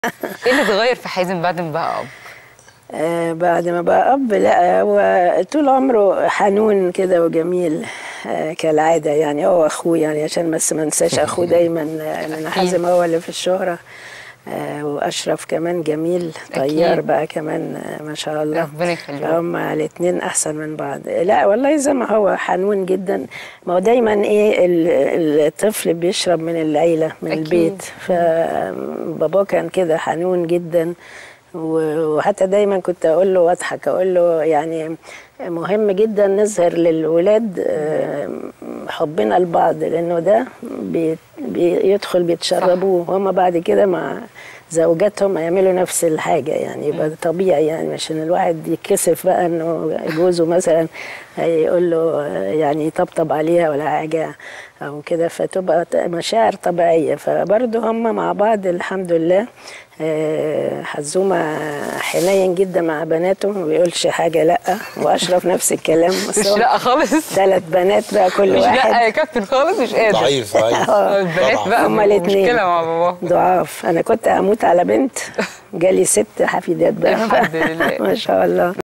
ايه اللي اتغير في حازم بعد ما بقى اب آه بعد ما بقى اب لا هو طول عمره حنون كده وجميل آه كالعاده يعني هو اخوه يعني عشان بس ما انساش اخوه دايما آه، لان حازم هو اللي في الشهره آه واشرف كمان جميل طيار أكيد. بقى كمان آه ما شاء الله ربنا يخليهم. هما الاثنين احسن من بعض لا والله زي ما هو حنون جدا ما هو دايما ايه ال- الطفل بيشرب من العيله من أكيد. البيت فبابا كان كده حنون جدا و- وحتى دايما كنت اقول له واضحك اقول له يعني مهم جدا نظهر للولاد آه، حبنا لبعض لانه ده بي- بيدخل بيتشربوه وهم بعد كده مع زوجاتهم هيعملوا نفس الحاجة يعني يبقى ده طبيعي يعني عشان الواحد يتكسف بقى انه جوزه مثلا هيقول له آه، يعني يطبطب عليها ولا حاجة او كده فتبقى ت- مشاعر طبيعية فبرضه هم مع بعض الحمد لله آه، حزومة حنين جدا مع بناته ما بيقولش حاجة لا واشرف نفس الكلام مش بس هو لا خالص ثلاث بنات بقى كل مش لا يا واحد كابتن خالص مش قادر ضعيف ضعيف البنات طبعاً. بقى هما الاثنين مشكله مع بابا ضعاف انا كنت هموت على بنت جالي ست حفيدات بقى الحمد لله. ما شاء الله